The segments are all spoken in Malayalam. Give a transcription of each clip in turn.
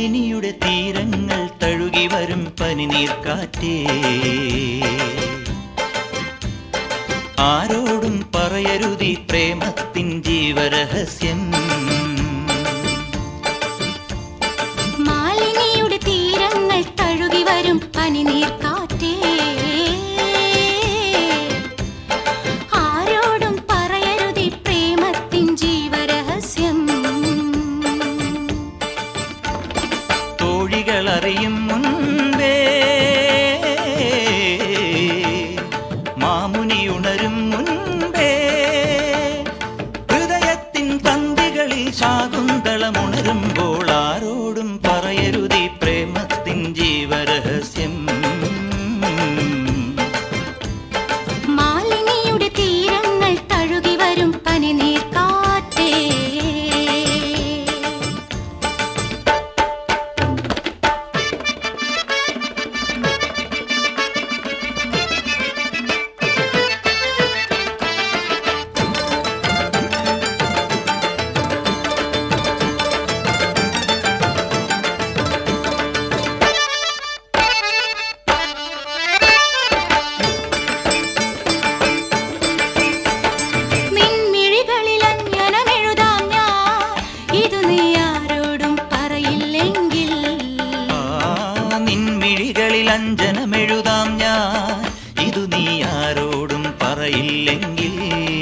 മാലിനിയുടെ തീരങ്ങൾ തഴുകി വരും പനിനീർക്കാറ്റേ ആരോടും പറയരുതി പ്രേമത്തിൻ ജീവരഹസ്യം മാലിനിയുടെ തീരങ്ങൾ തഴുകി വരും പനിനീർക്കാറ്റേ ആരോടും പറയരുതി പ്രേമത്തിൻ ജീവരഹസ്യം തോഴികൾ അറിയും മുൻപേ മാമുനി ഉണരും മുൻപേ ഹൃദയത്തിൻ തന്തികളിൽ ശാകുന്തളമുണരുമ്പോൾ ആരോടും പറയരുതി പ്രേമത്തിൻ ജീവരഹസ്യം മാലിനിയുടെ തീരങ്ങൾ തഴുകി വരും പനിനീർക്കാറ്റേ നിൻമിഴികളിൽ അഞ്ജനമെഴുതാം ഞാൻ ഇത് നീ ആരോടും പറയില്ലെങ്കിൽ ആ നിൻമിഴികളിൽ അഞ്ജനമെഴുതാം ഞാൻ ഇതു നീ ആരോടും പറയില്ലെങ്കിൽ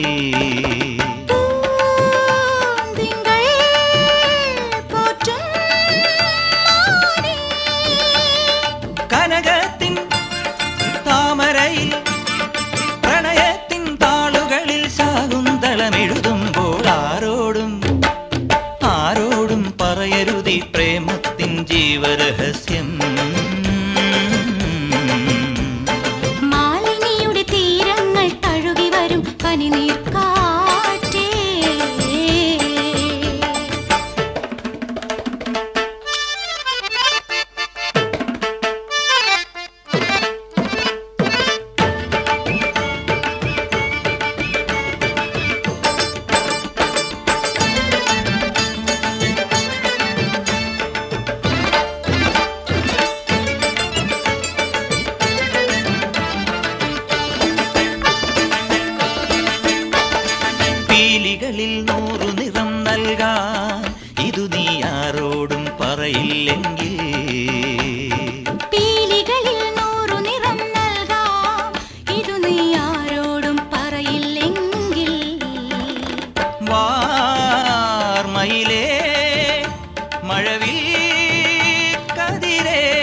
തിങ്കൾ പോറ്റും മാനേ. കനകത്തിൻ താമരയിൽ പ്രണയത്തിൻ താളുകളിൽ ശാകുന്തളമെഴുതുമ്പോൾ ആരോടും ആരോടും പറയരുതി പ്രേമത്തിൻ ജീവരഹസ്യം മാലിനിയുടെ തീരങ്ങൾ തഴുകി വരും പനിനീർക്കാറ്റേ പീലികളിൽ നൂറു നിറം നൽകാൻ ഇതു നീ ആരോടും പറയില്ലെങ്കിൽ പീലികളിൽ നൂറു നിറം നൽകാം ഇതു നീ ആരോടും പറയില്ലെങ്കിൽ വാർമയിലേ മഴവിൽ കതിരേ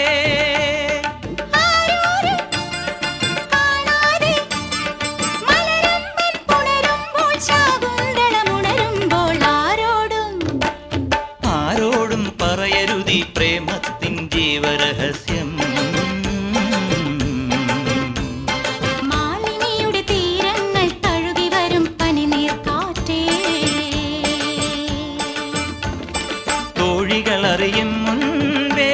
ആരോരും കാണാതെ മലരമ്പൻ പുണരുമ്പോൾ ശാകുന്തളമുണരുമ്പോൾ ആരോടും ആരോടും പറയരുതി പ്രേമത്തിൻ ജീവരഹസ്യം മാലിനിയുടെ തീരങ്ങൾ തഴുകി വരും പനിനീർക്കാറ്റേ തോഴികൾ അറിയും മുൻപേ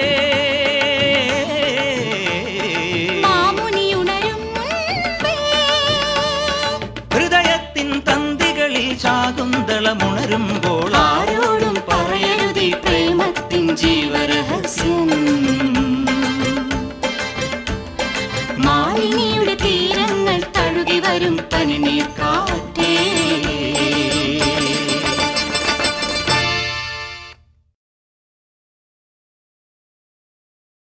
മാമുനി ഉണരും മുൻപേ ഹൃദയത്തിൻ തന്തികളിൽ ശാകുന്തളമുണരുമ്പോൾ ആരോടും പറയരുതി പ്രേമത്തിൻ ജീവരഹസ്യം മാലിനിയുടെ തീരങ്ങൾ തഴുകി വരും പനിനീർക്കാറ്റേ